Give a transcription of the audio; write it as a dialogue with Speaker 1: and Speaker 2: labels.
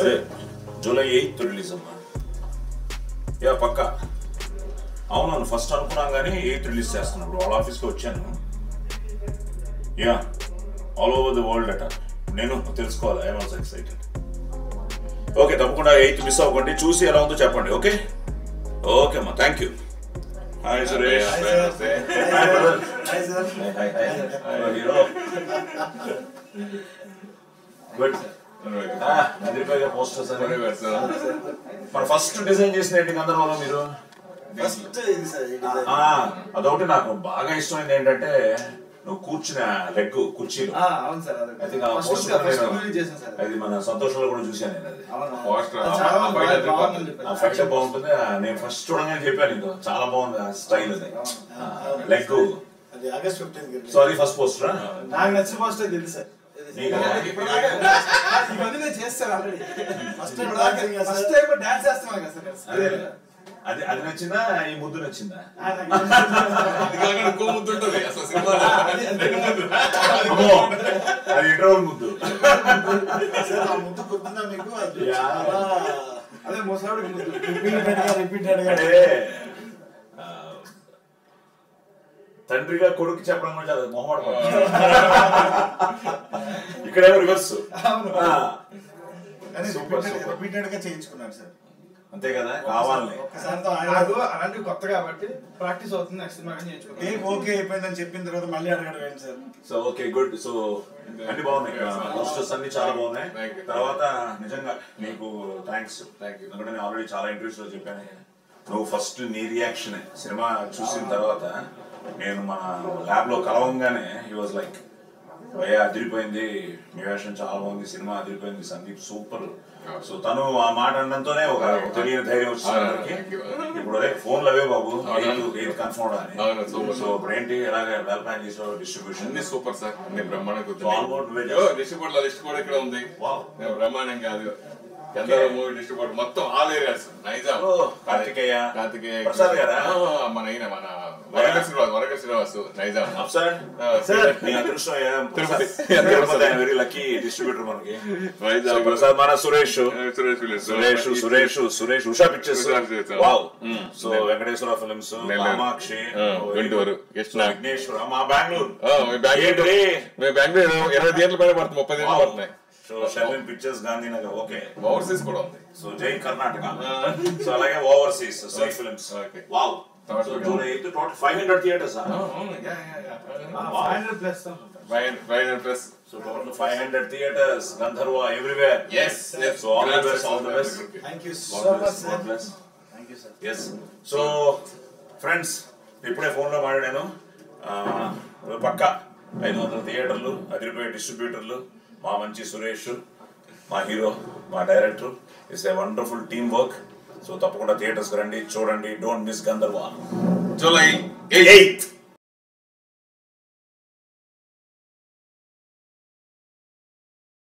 Speaker 1: అదే July eighth release అమ్మా yeah పక్క అవునవును ఫస్ట్ అనుకున్నాం కానీ ఎయిత్ రిలీజ్ చేస్తున్నాం ఇప్పుడు వాళ్ళ ఆఫీస్కి వచ్చాను yeah all over the world అట నేను తెలుసుకోవాలి ఐఎమ్ ఆల్సో ఎక్సైటెడ్ ఓకే తప్పకుండా ఎయిత్ మిస్ అవ్వకండి చూసి ఎలా ఉందో చెప్పండి ఓకే ఓకే అమ్మా thank you hi Suresh hi brother
Speaker 2: hi sir
Speaker 1: hi hi hi hero good అదిరిపోయే పోస్టర్స్ అని మన ఫస్ట్ డిజైన్ చేసిన ఏంటి గందరగోళం మీరు
Speaker 2: ఫస్ట్ ఇది సార్ ఈ
Speaker 1: ఆ,
Speaker 2: డిజైన్.
Speaker 1: అదొకటి నాకు బాగా ఇష్టమైంది ఏంటంటే నువ్వు కూర్చున్న లెగ్ కుర్చీలో
Speaker 2: ఆ, అవును సార్ అది
Speaker 1: I think ఆ
Speaker 2: ఫస్ట్
Speaker 1: poster
Speaker 2: ఫస్ట్
Speaker 1: నేను-
Speaker 2: రిలీజ్ చేశాను సార్
Speaker 1: అది మన సంతోషంలో కూడా చూశాను నేను అది
Speaker 2: అవును
Speaker 3: Poster,
Speaker 2: అది చాలా
Speaker 3: ఆ
Speaker 2: మంది
Speaker 3: బయట
Speaker 2: బాగా-
Speaker 3: అది
Speaker 2: బాగుందని
Speaker 3: పక్కన.
Speaker 1: ఆ
Speaker 2: చెప్పారు.
Speaker 1: ఫైట్ బాగుంటుంది ఆ, నేను ఫస్ట్ చూడగానే చెప్పాను నీకు చాలా బాగుంది ఆ స్టైల్ అది
Speaker 2: అవును.
Speaker 1: లెగ్
Speaker 2: అది ఆగస్ట్ ఫిఫ్టీన్త్
Speaker 1: సో అది ఫస్ట్ పోస్టర్
Speaker 2: నాకు నచ్చిన పోస్టర్ తెలుసు సార్
Speaker 1: నీకా?
Speaker 2: ఇవన్నీ నేను చేస్తాను already first time first time dance చేస్తున్నాను కదా సార్
Speaker 1: అదే అది అది నచ్చిందా ఈ ముద్దు నచ్చిందా
Speaker 2: ఆ, నాకు
Speaker 3: ఇది కాకుండా ఇంకో ముద్దు ఉంటుంది అసలు సినిమాలో
Speaker 1: అమ్మో, అది ఇంటర్వల్ ముద్దు
Speaker 2: సార్ ఆ ముద్దు గుర్తుందా మీకు అది
Speaker 1: యా.
Speaker 2: చాలా అదే ముసలాడికి ముద్దు రిపీటెడ్ గా రిపీటెడ్ గా
Speaker 1: అంటే ఆ, తండ్రిగా కొడుకు చెప్పడం కూడా చాలా మొహమాట ఇక్కడేమో రివర్స్
Speaker 2: అవును. కానీ
Speaker 1: సూపర్ సూపర్
Speaker 2: రిపీటెడ్ గా చేయించుకున్నాను సార్
Speaker 1: అంతే కదా కావాలని
Speaker 2: ఒక్కసారితో ఆయన
Speaker 4: నాకు అలాంటివి కొత్త కాబట్టి ప్రాక్టీస్ అవుతుంది నెక్స్ట్ సినిమా కానీ చేయించుకుంటాను
Speaker 2: టేక్ ఓకే అయిపోయిందని చెప్పిన తర్వాత మళ్ళీ అడగడం ఏంటి sir
Speaker 1: so okay good so అన్ని బాగున్నాయి పోస్టర్స్ అన్ని చాలా బాగున్నాయి
Speaker 3: Thank you.
Speaker 1: తర్వాత నిజంగా నీకు థ్యాంక్స్
Speaker 3: Thank you.
Speaker 1: ఎందుకంటే నేను ఆల్రెడీ చాలా ఇంటర్వ్యూస్ లో చెప్పాను నువ్వు ఫస్ట్ నీ రియాక్షన్ సినిమా చూసిన తర్వాత నేను మన ల్యాబ్ లో కలవంగానే హీ వాజ్ లైక్ భయ అదిరిపోయింది మీ వేషం చాలా బాగుంది సినిమా అదిరిపోయింది సందీప్ సూపర్ సో తను ఆ మాట అనడంతోనే ఒక తెలియని ధైర్యం వచ్చింది
Speaker 3: అవును,
Speaker 1: అందరికి
Speaker 3: thank you.
Speaker 1: ఇప్పుడు అదే ఫోన్ లవే బాబు
Speaker 3: అవును.
Speaker 1: ఎయిత్ కన్ఫర్మ్ అని
Speaker 3: అవును, super.
Speaker 1: సో ఇప్పుడు ఏంటి ఎలాగ వెల్ ప్లాన్ చేసావు డిస్ట్రిబ్యూషన్
Speaker 3: అన్ని సూపర్ సార్ అన్ని బ్రహ్మాండంగా
Speaker 1: So, all about veg.
Speaker 3: Distributor list కూడా ఇక్కడ ఉంది
Speaker 1: Wow.
Speaker 3: నేను బ్రహ్మాండం కాదు ఎందరో మూవీ డిస్ట్రిబ్యూటర్ మొత్తం all areas Nizam
Speaker 1: Oh, Karthikeya.
Speaker 3: Karthikeya
Speaker 1: Prasad గారా?
Speaker 3: ఆ, మన ఈయన మన వరగల్ శ్రీనివాస్ వరగల్ శ్రీనివాస్ నైజాం
Speaker 1: సార్
Speaker 3: సార్
Speaker 1: మీ అదృష్టం అయ్యా.
Speaker 3: Tirupati.
Speaker 1: Tirupati very lucky distributor మనకి
Speaker 3: నైజాం
Speaker 1: So, ప్రసాద్ మన Suresh
Speaker 3: Suresh Williams.
Speaker 1: Suresh Suresh Suresh Usha pictures
Speaker 3: Usha pictures.
Speaker 1: Wow
Speaker 3: Mm.
Speaker 1: So Venkateswara films
Speaker 3: Nellore.
Speaker 1: Kamakshi
Speaker 3: ఆ, గుంటూరు, కృష్ణ.
Speaker 1: విఘ్నేశ్వర మా బెంగళూరు
Speaker 3: ఆ, మీ బెంగళూరు
Speaker 1: ఏంటి?
Speaker 3: మేము బెంగళూరు ఇరవై థియేటర్ల పైన పడుతుంది ముప్పై థియేటర్లు పడుతున్నాయి
Speaker 1: సో షర్లిన్ పిక్చర్స్ గాంధీనగర్ ఓకే
Speaker 3: ఓవర్సీస్ కూడా ఉంది
Speaker 1: సో జై కర్ణాటక సో అలాగే overseas Sai films
Speaker 3: Okay.
Speaker 1: Wow
Speaker 3: Third
Speaker 1: so
Speaker 3: one.
Speaker 1: July eighth total five hundred theatres
Speaker 3: ఆ, అవును yeah yeah yeah
Speaker 4: five hundred plus అనుకుంటా
Speaker 3: five five hundred plus
Speaker 1: so total five hundred theatres Gandharva everywhere
Speaker 3: Yes, yes.
Speaker 1: So all the best all the best
Speaker 2: thank you
Speaker 1: God
Speaker 2: so
Speaker 1: bless,
Speaker 2: much
Speaker 1: God
Speaker 2: sir
Speaker 1: bless.
Speaker 2: Thank you sir
Speaker 1: yes so friends ఇప్పుడే ఫోన్లో మాట్లాడాను ఆ, పక్క ఐదు వందల థియేటర్లు అదిరిపోయే డిస్ట్రిబ్యూటర్లు మా మంచి సురేష్ మా హీరో మా director it's a wonderful team work so తప్పకుండా థియేటర్స్కి రండి చూడండి don't miss Gandharva
Speaker 3: July
Speaker 1: eighth